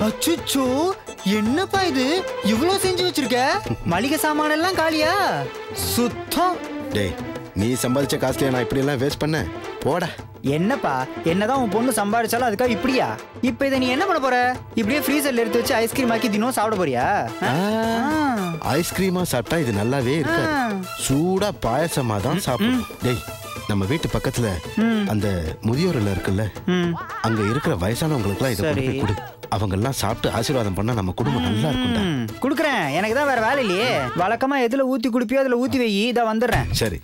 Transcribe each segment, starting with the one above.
அச்சுச்சோ என்னப்பா இது இவ்ளோ செஞ்சு வச்சிருக்க மளிகை சாமான் எல்லாம் காலியா சுத்தம் டேய் நீ சம்பாதிச்ச காசுல நான் இப்படி எல்லாம் வேஸ்ட் பண்ணேன் போடா என்னப்பா என்னதான் உன் பொண்ணு சம்பாதிச்சாலும் அதுக்காக இப்படியா இப்போ இதை நீ என்ன பண்ண போற இப்படியே ஃப்ரீசர்ல எடுத்து வச்சு ஐஸ்கிரீம் ஆக்கி தினம் சாப்பிட போறியா ஆ? ஆ. ஐஸ்கிரீமா சாப்பிட்டா இது நல்லாவே இருக்காது ஆ. சூடா பாயசமா தான் சாப்பிடும் டேய் நம்ம வீட்டு பக்கத்துல அந்த முதியோர்ல இருக்குல்ல ம். அங்க இருக்கிற வயசானவங்களுக்குலாம் இதை கொண்டு போய் சரி. கொடு அவங்க எல்லாம் சாப்பிட்டு ஆசீர்வாதம் பண்ணா நம்ம குடும்பம் நல்லா இருக்கும்டா ம், குடுக்குறேன் எனக்கு தான் வேற வேலை இல்லையே வழக்கமா எதுல ஊத்தி குடிப்பியோ அதுல ஊத்தி வை இதை வந்துடுறேன் சரி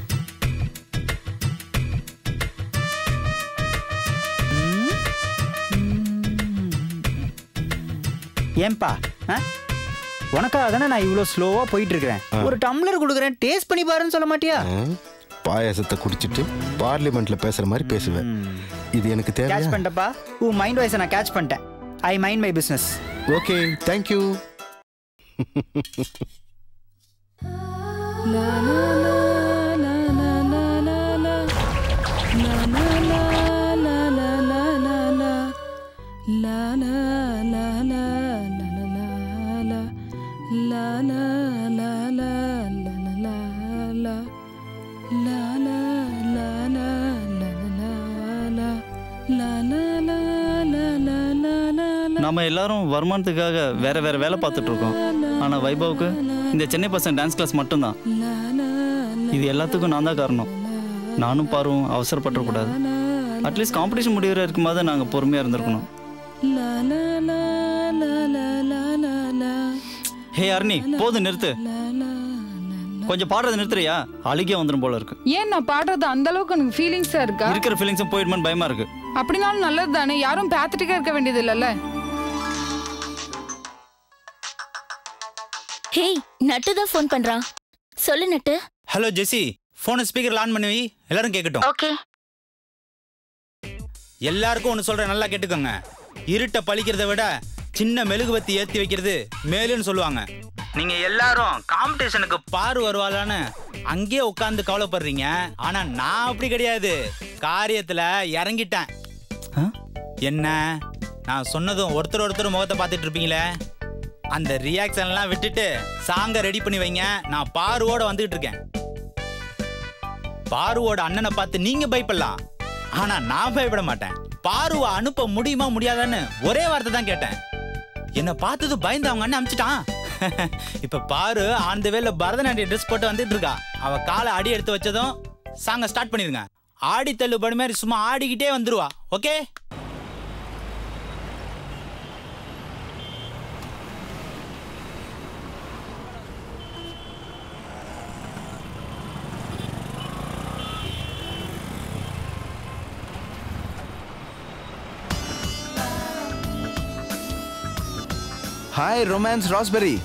ஏன்பா ஆ? உனக்காக தானே நான் இவ்வளோ ஸ்லோவா போயிட்டு இருக்கிறேன் ஒரு டம்ளர் கொடுக்குறேன் டேஸ்ட் பண்ணி பாருன்னு சொல்ல மாட்டியா ஆ, பாயாசத்தை குடிச்சிட்டு பார்லிமெண்ட்ல பேசுற மாதிரி பேசுவேன் இது எனக்கு கேட்ச் தேவையா பண்ணிட்டப்பா உன் மைண்ட் வாய்ஸை நான் கேட்ச் பண்ணிட்டேன் I mind my business okay thank you நம்ம எல்லாரும் வருமானத்துக்காக வேற வேற வேலை பார்த்துட்டு இருக்கோம் ஆனா வைபவுக்கு இந்த சென்னை பசங்க டான்ஸ் கிளாஸ் மட்டும்தான் இது எல்லாத்துக்கும் நான் தான் காரணம் நானும் பாருவும் அவசரப்பட்டுறக்கூடாது அட்லீஸ்ட் காம்படிஷன் முடிகிற இருக்கும்போது நாங்கள் பொறுமையாக இருந்திருக்கணும் ஹே அருணி போதும் நிறுத்து கொஞ்சம் பாடுறது நிறுத்துறியா அழுகிய வந்துடும் போல இருக்கு ஏன் நான் பாடுறது அந்த அளவுக்கு எனக்கு ஃபீலிங்ஸா இருக்கா இருக்கிற ஃபீலிங்ஸும் போயிடுமான்னு பயமா இருக்கு அப்படினாலும் நல்லது தானே யாரும் பேத்தட்டிக்கா இருக்க வேண்டியது இல்லைல்ல ஹேய் நட்டு தான் ஃபோன் பண்றான் சொல்லு நட்டு ஹலோ ஜெசி ஃபோனை ஸ்பீக்கர் ஆன் பண்ணி வை எல்லாரும் கேட்கட்டும் ஓகே எல்லாருக்கும் ஒன்று சொல்றேன் நல்லா கேட்டுக்கோங்க இருட்டை பழிக்கிறத விட சின்ன மெழுகுவத்தி ஏற்றி வைக்கிறது மேலுன்னு சொல்லுவாங்க நீங்க எல்லாரும் காம்படிஷனுக்கு பாரு வருவாளான்னு அங்கேயே உட்காந்து கவலைப்படுறீங்க ஆனா நான் அப்படி கிடையாது காரியத்துல இறங்கிட்டேன் ஆ? என்ன நான் சொன்னதும் ஒருத்தர் ஒருத்தர் முகத்தை பார்த்துட்டு இருப்பீங்களே அந்த ரியாக்ஷன்லாம் விட்டுட்டு சாங்கை ரெடி பண்ணி வைங்க நான் பாருவோட வந்துகிட்டு இருக்கேன் பாருவோட அண்ணனை பார்த்து நீங்க பயப்படலாம் ஆனா நான் பயப்பட மாட்டேன் பாருவை அனுப்ப முடியுமா முடியாதான்னு ஒரே வார்த்தை தான் கேட்டேன் என்னை பார்த்தது பயந்து அவங்க அண்ணன் அமிச்சிட்டான் இப்ப பாரு அந்த வேல பரதநாட்டிய ட்ரெஸ் போட்டு வந்துட்டு இருக்கா அவ காலை அடி எடுத்து வச்சதும் சாங்க ஸ்டார்ட் பண்ணிருங்க ஆடி தள்ளுபடி மாதிரி சும்மா ஆடிக்கிட்டே வந்துருவா okay hi romance raspberry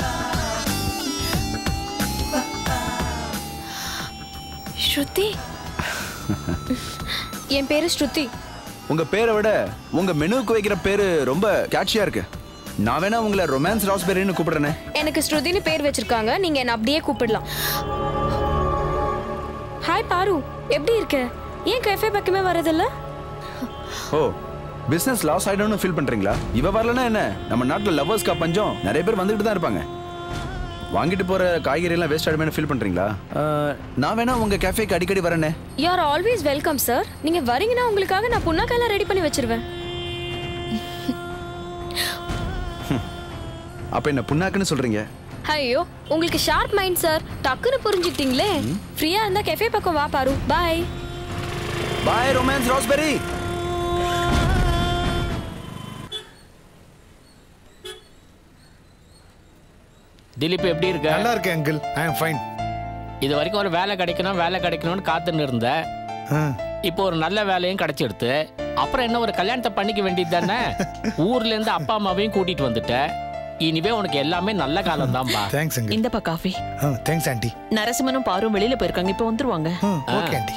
Shruti என் பேரு ஸ்ருதி உங்க பேரை விட உங்க மெனுவுக்கு வைக்கிற பேரு ரொம்ப கேட்சியா இருக்கு நான் வேணா உங்களை ரொமான்ஸ் ராஸ்பெரின்னு கூப்பிடுறேனே எனக்கு ஸ்ருதின்னு பேர் வச்சிருக்காங்க நீங்க என்ன அப்படியே கூப்பிடலாம் ஹாய் பாரு எப்படி இருக்க ஏன் கஃபே பக்கமே வரதில்ல ஓ பிசினஸ் லாஸ் ஆயிடும்னு ஃபீல் பண்றீங்களா இவ வரலனா என்ன நம்ம நாட்டுல லவ்வர்ஸ்க்கா பஞ்சம் நிறைய பேர் வந்துட்டு தான் இருப்பாங்க வாங்கிட்டு போற காய்கறி எல்லாம் வேஸ்ட் ஆயிடுமே ஃபீல் பண்றீங்களா அஹ், நான் வேணா உங்க கேஃபேக்கு அடிக்கடி வரேனே you are always welcome sir நீங்க வரீங்கன்னா உங்களுக்காக நான் புண்ணாக்கெல்லாம் ரெடி பண்ணி வச்சிருவேன் அப்ப என்ன புண்ணாக்குன்னு சொல்றீங்க ஐயோ உங்களுக்கு ஷார்ப் மைண்ட் சார் டக்குன்னு புரிஞ்சுக்கிட்டீங்களே ஃப்ரீயா இருந்தா கெஃபே பக்கம் வா பாரு bye bye romance raspberry Dileep எப்படி இருக்க நல்லா இருக்கேன் அங்கிள் ஐ எம் ஃபைன் இது வரைக்கும் ஒரு வேலை கிடைக்கணும் வேலை கிடைக்கணும்னு காத்துன்னு இருந்த இப்போ ஒரு நல்ல வேலையும் கிடைச்சிடுத்து அப்புறம் என்ன ஒரு கல்யாணத்தை பண்ணிக்க வேண்டியது தானே ஊர்ல இருந்து அப்பா அம்மாவையும் கூட்டிட்டு வந்துட்ட இனிமே உனக்கு எல்லாமே நல்ல காலம் தான்பா தேங்க்ஸ் அங்கிள் இந்தப்பா காஃபி தேங்க்ஸ் ஆண்டி நரசிம்மனும் பாரும் வெளியில போயிருக்காங்க இப்போ வந்துருவாங்க ஓகே ஆண்டி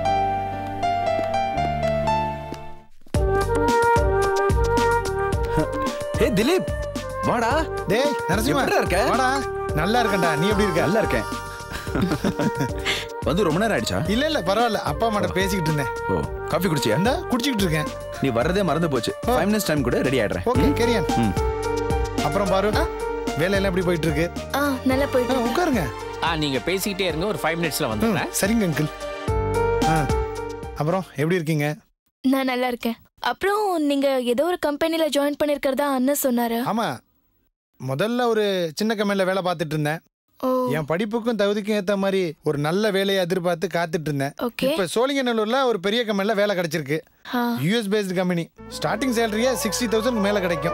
ஹே திலீப் வாடா டேய் நரசிம்மா எப்படிடா இருக்க? வாடா நல்லா இருக்கேன்டா நீ எப்படி இருக்க நல்லா இருக்கேன் வந்து ரொம்ப நேரம் ஆயிடுச்சா இல்ல இல்ல பரவாயில்ல அப்பா அம்மாட்ட பேசிக்கிட்டு இருந்தேன் ஓ காஃபி குடிச்சியா இந்த குடிச்சிக்கிட்டு இருக்கேன் நீ வர்றதே மறந்து போச்சு ஃபைவ் மினிட்ஸ் டைம் கூட ரெடி ஆயிடுறேன் ஓகே கேரியன் ம். அப்புறம் பாரு வேலையெல்லாம் எப்படி போயிட்டு இருக்கு ஆ நல்லா போயிட்டு ஆ, உட்காருங்க ஆ நீங்க பேசிக்கிட்டே இருங்க ஒரு ஃபைவ் மினிட்ஸ்ல ம், வந்துடுறேன் சரிங்க அங்கிள் ஆ அப்புறம் எப்படி இருக்கீங்க நான் நல்லா இருக்கேன் அப்புறம் நீங்க ஏதோ ஒரு கம்பெனில ஜாயின் பண்ணிருக்கிறதா அண்ணன் சொன்னாரு ஆமா முதல்ல ஒரு சின்ன கம்பெனில வேலை பார்த்துட்டு இருந்தேன் ஓ என் படிப்புக்கும் தகுதிக்கும் ஏத்த மாதிரி ஒரு நல்ல வேலையை எதிர்பார்த்து காத்துட்டு இருந்தேன் ஓகே இப்ப சோழிங்கநல்லூர்ல ஒரு பெரிய கம்பெனில வேலை கிடைச்சிருக்கு ஆ யூஎஸ் பேஸ்டு கம்பெனி ஸ்டார்டிங் சேலரியே சிக்ஸ்டி தௌசண்ட் மேல கிடைக்கும்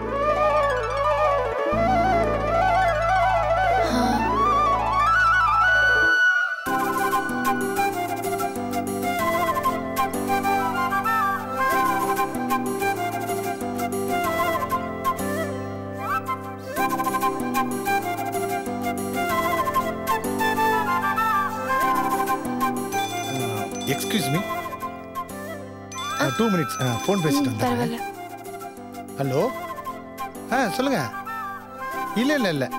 excuse me two minutes phone பேசிட்டு வந்தேன் பரவாயில்ல ஹலோ ஆ சொல்லுங்க இல்ல இல்ல இல்ல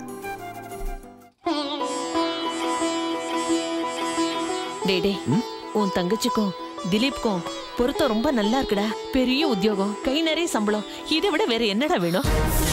டேய் டேய் உன் தங்கச்சிக்கும் திலீப்க்கும் பொருத்தம் ரொம்ப நல்லா இருக்குடா பெரிய உத்தியோகம் கை நிறைய சம்பளம் இதை விட வேற என்னடா வேணும்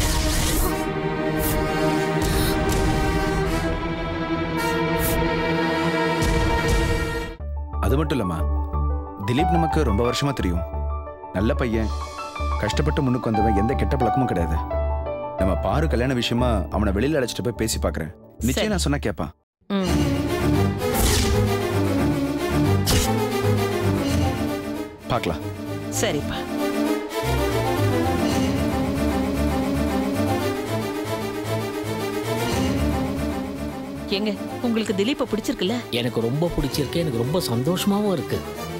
அது மட்டும் இல்லம்மா திலீப் நமக்கு ரொம்ப வருஷமா தெரியும் நல்ல பையன் கஷ்டப்பட்டு முன்னுக்கு வந்தவன் எந்த கெட்ட பழக்கமும் கிடையாது நம்ம பாரு கல்யாண விஷயமா அவனை வெளியில அழைச்சிட்டு போய் பேசி பார்க்கறேன் நிச்சயம் சரி. நான் சொன்னா கேட்பான் ம். பார்க்கலாம் சரிப்பா ஏங்க உங்களுக்கு திலீப்பை பிடிச்சிருக்குல்ல எனக்கு ரொம்ப பிடிச்சிருக்கு எனக்கு ரொம்ப சந்தோஷமாவும் இருக்கு